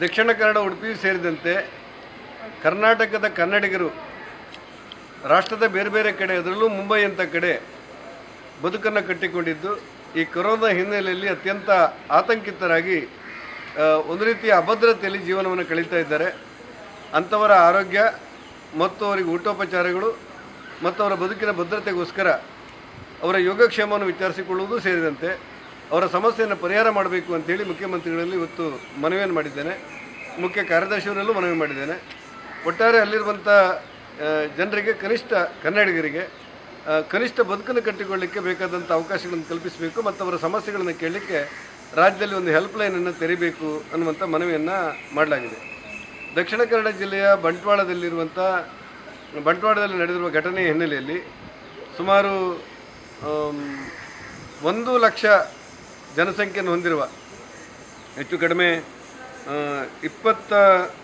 ದಕ್ಷಿಣ ಕನ್ನಡ ಉಡುಪಿ ಸೇರಿದಂತೆ ಕರ್ನಾಟಕದ ಕನ್ನಡಿಗರು ರಾಷ್ಟ್ರದ ಬೇರೆ ಬೇರೆ ಕಡೆ ಅದರಲ್ಲೂ ಮುಂಬೈ ಅಂತ ಕಡೆ ಬದುಕನ್ನು ಕಟ್ಟಿಕೊಂಡಿದ್ದು ಈ ಕೊರೋನಾ ಹಿನ್ನೆಲೆಯಲ್ಲಿ ಅತ್ಯಂತ ಆತಂಕಿತರಾಗಿ ಆ, ಒಂದು ರೀತಿಯ ಅಭದ್ರತೆಯಲ್ಲಿ ಜೀವನವನ್ನು ಕಳೀತಾ ಇದ್ದಾರೆ ಅಂಥವರ ಆರೋಗ್ಯ ಮತ್ತು ಅವರಿಗೆ ಊಟೋಪಚಾರಗಳು ಮತ್ತು ಅವರ ಬದುಕಿನ ಭದ್ರತೆಗೋಸ್ಕರ ಅವರ ಯೋಗಕ್ಷೇಮವನ್ನು ವಿಚಾರಿಸಿಕೊಳ್ಳುವುದು ಸೇರಿದಂತೆ ಅವರ ಸಮಸ್ಯೆಯನ್ನು ಪರಿಹಾರ ಮಾಡಬೇಕು ಅಂತೇಳಿ ಮುಖ್ಯಮಂತ್ರಿಗಳಲ್ಲಿ ಇವತ್ತು ಮನವಿಯನ್ನು ಮಾಡಿದ್ದೇನೆ ಮುಖ್ಯ ಕಾರ್ಯದರ್ಶಿಯವರಲ್ಲೂ ಮನವಿ ಮಾಡಿದ್ದೇನೆ ಒಟ್ಟಾರೆ ಅಲ್ಲಿರುವಂಥ ಆ, ಜನರಿಗೆ ಕನಿಷ್ಠ ಕನ್ನಡಿಗರಿಗೆ ಆ, ಕನಿಷ್ಠ ಬದುಕನ್ನು ಕಟ್ಟಿಕೊಳ್ಳಿಕ್ಕೆ ಬೇಕಾದಂಥ ಅವಕಾಶಗಳನ್ನು ಕಲ್ಪಿಸಬೇಕು ಮತ್ತು ಅವರ ಸಮಸ್ಯೆಗಳನ್ನು ಕೇಳಲಿಕ್ಕೆ ರಾಜ್ಯದಲ್ಲಿ ಒಂದು ಹೆಲ್ಪ್ಲೈನನ್ನು ತೆರೀಬೇಕು ಅನ್ನುವಂಥ ಮನವಿಯನ್ನು ಮಾಡಲಾಗಿದೆ ದಕ್ಷಿಣ ಕನ್ನಡ ಜಿಲ್ಲೆಯ ಬಂಟ್ವಾಳದಲ್ಲಿರುವಂಥ ಬಂಟ್ವಾಳದಲ್ಲಿ ನಡೆದಿರುವ ಘಟನೆಯ ಹಿನ್ನೆಲೆಯಲ್ಲಿ ಸುಮಾರು ಆಮ್, ಒಂದು ಲಕ್ಷ ಜನಸಂಖ್ಯೆಯನ್ನು ಹೊಂದಿರುವ ಹೆಚ್ಚು ಕಡಿಮೆ ಆ, ಇಪ್ಪತ್ತ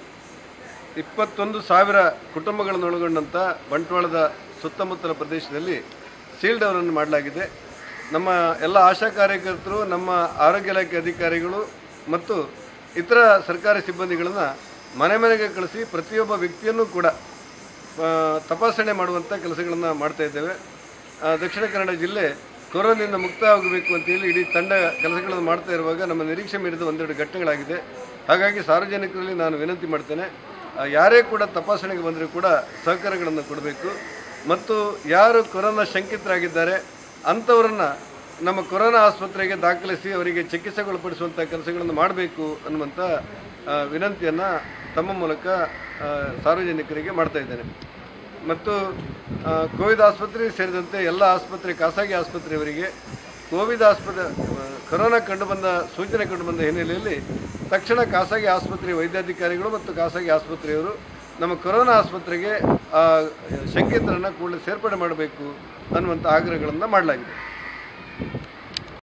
ಇಪ್ಪತ್ತೊಂದು ಸಾವಿರ ಕುಟುಂಬಗಳನ್ನು ಒಳಗೊಂಡಂಥ ಬಂಟ್ವಾಳದ ಸುತ್ತಮುತ್ತಲ ಪ್ರದೇಶದಲ್ಲಿ ಸೀಲ್ಡ್ ಅವರನ್ನು ಮಾಡಲಾಗಿದೆ ನಮ್ಮ ಎಲ್ಲ ಆಶಾ ಕಾರ್ಯಕರ್ತರು ನಮ್ಮ ಆರೋಗ್ಯ ಇಲಾಖೆ ಅಧಿಕಾರಿಗಳು ಮತ್ತು ಇತರ ಸರ್ಕಾರಿ ಸಿಬ್ಬಂದಿಗಳನ್ನು ಮನೆ ಮನೆಗೆ ಕಳಿಸಿ ಪ್ರತಿಯೊಬ್ಬ ವ್ಯಕ್ತಿಯನ್ನು ಕೂಡ ಆ, ತಪಾಸಣೆ ಮಾಡುವಂಥ ಕೆಲಸಗಳನ್ನು ಮಾಡ್ತಾ ಇದ್ದೇವೆ ಆ, ದಕ್ಷಿಣ ಕನ್ನಡ ಜಿಲ್ಲೆ ಕೊರೋನಾದಿಂದ ಮುಕ್ತ ಆಗಬೇಕು ಅಂತೇಳಿ ಇಡೀ ತಂಡ ಕೆಲಸಗಳನ್ನು ಮಾಡ್ತಾ ಇರುವಾಗ ನಮ್ಮ ನಿರೀಕ್ಷೆ ಮೀರಿದ ಒಂದೆರಡು ಘಟನೆಗಳಾಗಿದೆ ಹಾಗಾಗಿ ಸಾರ್ವಜನಿಕರಲ್ಲಿ ನಾನು ವಿನಂತಿ ಮಾಡ್ತೇನೆ ಆ, ಯಾರೇ ಕೂಡ ತಪಾಸಣೆಗೆ ಬಂದರೂ ಕೂಡ ಸಹಕಾರಗಳನ್ನು ಕೊಡಬೇಕು ಮತ್ತು ಯಾರು ಕೊರೋನಾ ಶಂಕಿತರಾಗಿದ್ದಾರೆ ಅಂಥವರನ್ನು ನಮ್ಮ ಕೊರೋನಾ ಆಸ್ಪತ್ರೆಗೆ ದಾಖಲಿಸಿ ಅವರಿಗೆ ಚಿಕಿತ್ಸೆಗೊಳಪಡಿಸುವಂಥ ಕೆಲಸಗಳನ್ನು ಮಾಡಬೇಕು ಅನ್ನುವಂಥ ವಿನಂತಿಯನ್ನು ತಮ್ಮ ಮೂಲಕ ಆ, ಸಾರ್ವಜನಿಕರಿಗೆ ಮಾಡ್ತಾ ಇದ್ದೇನೆ ಮತ್ತು ಆ, ಕೋವಿಡ್ ಆಸ್ಪತ್ರೆ ಸೇರಿದಂತೆ ಎಲ್ಲ ಆಸ್ಪತ್ರೆ ಖಾಸಗಿ ಆಸ್ಪತ್ರೆಯವರಿಗೆ ಕೋವಿಡ್ ಆಸ್ಪತ್ರೆ ಆ, ಕೊರೋನಾ ಕಂಡುಬಂದ ಸೂಚನೆ ಕಂಡುಬಂದ ಹಿನ್ನೆಲೆಯಲ್ಲಿ ತಕ್ಷಣ ಖಾಸಗಿ ಆಸ್ಪತ್ರೆ ವೈದ್ಯಾಧಿಕಾರಿಗಳು ಮತ್ತು ಖಾಸಗಿ ಆಸ್ಪತ್ರೆಯವರು ನಮ್ಮ ಕೊರೋನಾ ಆಸ್ಪತ್ರೆಗೆ ಆ ಶಂಕಿತರನ್ನು ಕೂಡಲೇ ಸೇರ್ಪಡೆ ಮಾಡಬೇಕು ಅನ್ನುವಂಥ ಆಗ್ರಹಗಳನ್ನು ಮಾಡಲಾಗಿದೆ